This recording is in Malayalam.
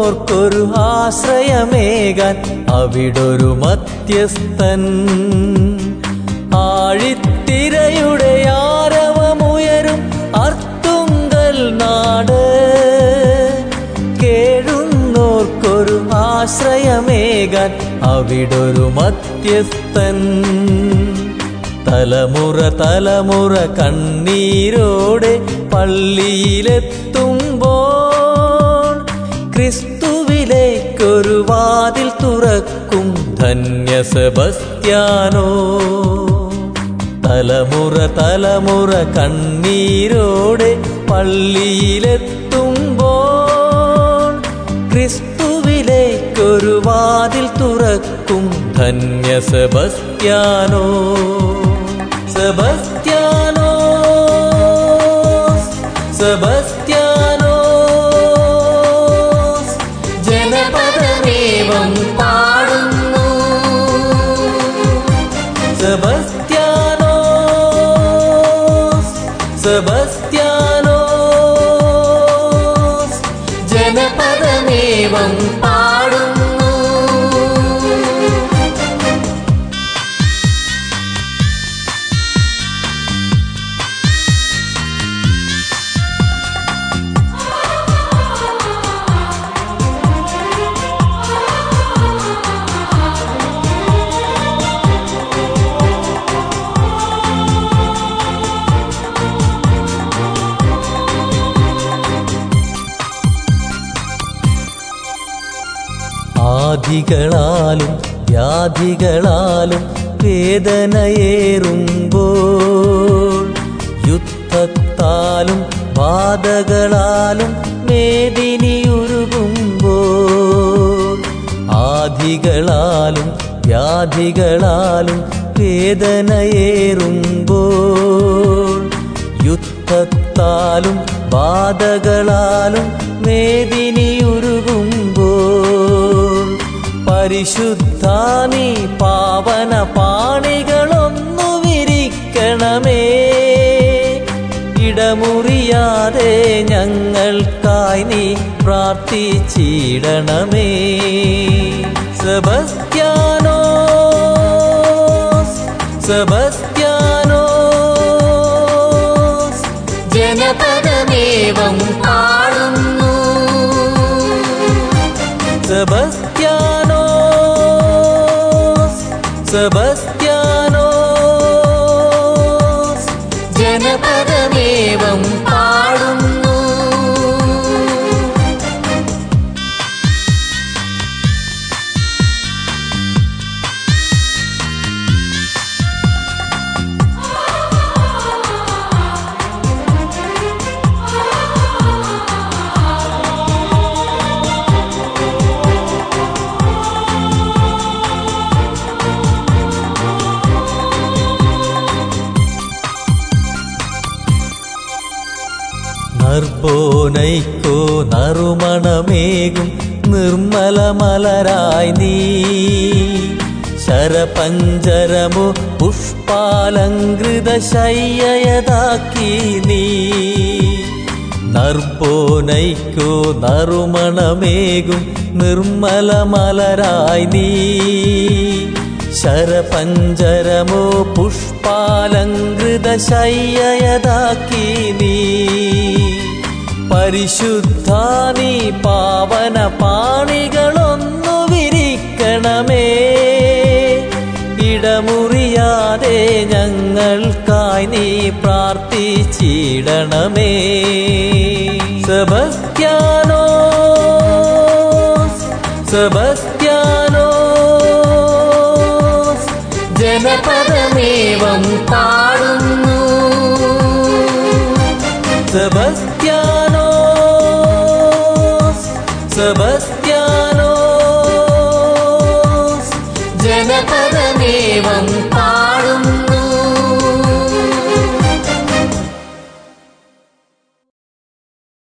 കേഴുന്നോർക്കൊരു ആശ്രയമേകാൻ അവിടൊരു മധ്യസ്ഥൻ ആഴിത്തിരയുടെ ആരവമുയരും അർത്തുങ്കൽ നാട് കേഴുന്നോർക്കൊരു ആശ്രയമേകാൻ അവിടൊരു മധ്യസ്ഥൻ തലമുറ തലമുറ കണ്ണീരോടെ പള്ളിയിലെത്തുമ്പോൾ ക്രിസ്തുവിലേക്കൊരു വാതിൽ തുറക്കും ധന്യ സെബസ്ത്യാനോ തലമുറ തലമുറ കണ്ണീരോടെ പള്ളിയിലെത്തുമ്പോൾ ക്രിസ്തുവിലേക്കൊരു വാതിൽ തുറക്കും ധന്യ സെബസ്ത്യാനോ സെബസ്ത്യാനോ സെബസ്ത്യാനോ ജനപദമേവം പാടുന്നു സെബസ്ത്യാനോ സെബസ്ത്യാനോ ജനപദമേവം പാടുന്നു ആധികളാലും വ്യാധികളാലും വേദനയേറുമ്പോൾ യുദ്ധത്താലും ബാധകളാലും മേദിനിയുരുകുമ്പോൾ ആധികളാലും വ്യാധികളാലും വേദനയേറുമ്പോൾ യുദ്ധത്താലും ബാധകളാലും മേദിനിയുരുകുമ്പോൾ പരിശുദ്ധ നീ പാവന പാണികളൊന്നു വിരിക്കണമേ ഇടമുറിയാതെ ഞങ്ങൾക്കായി നീ പ്രാർത്ഥിച്ചിടണമേ സെബസ്ത്യാനോ സെബസ്ത്യാനോ ജനപദമേവം പാടുന്നു സെബസ്ത്യാനോ സെബസ്ത്യാനോ ജനപദമേവം പാടുന്നു നർബോനൈക്കോ നറുമണമേകും നിർമ്മലമലരായി നീ ശരപഞ്ചരമോ പുഷ്പാലങ്കൃത ശയ്യയതാക്കി നീ നർബോനൈക്കോ നറുമണമേകും നിർമ്മലമലരായി നീ ശരപഞ്ചരമോ പുഷ്പാലങ്കൃത ശയ്യയതാക്കി നീ പരിശുദ്ധ നീ പാവന പാണികളൊന്നു വിരിക്കണമേ ഇടമുറിയാതെ ഞങ്ങൾക്കായി നീ പ്രാർത്ഥിച്ചിടണമേ സെബസ്ത്യാനോ സെബസ്ത്യാനോ ജനപദമേവം പാടുന്നു സെബസ്ത്യാനോ സെബസ്ത്യാനോ ജനപദമേവം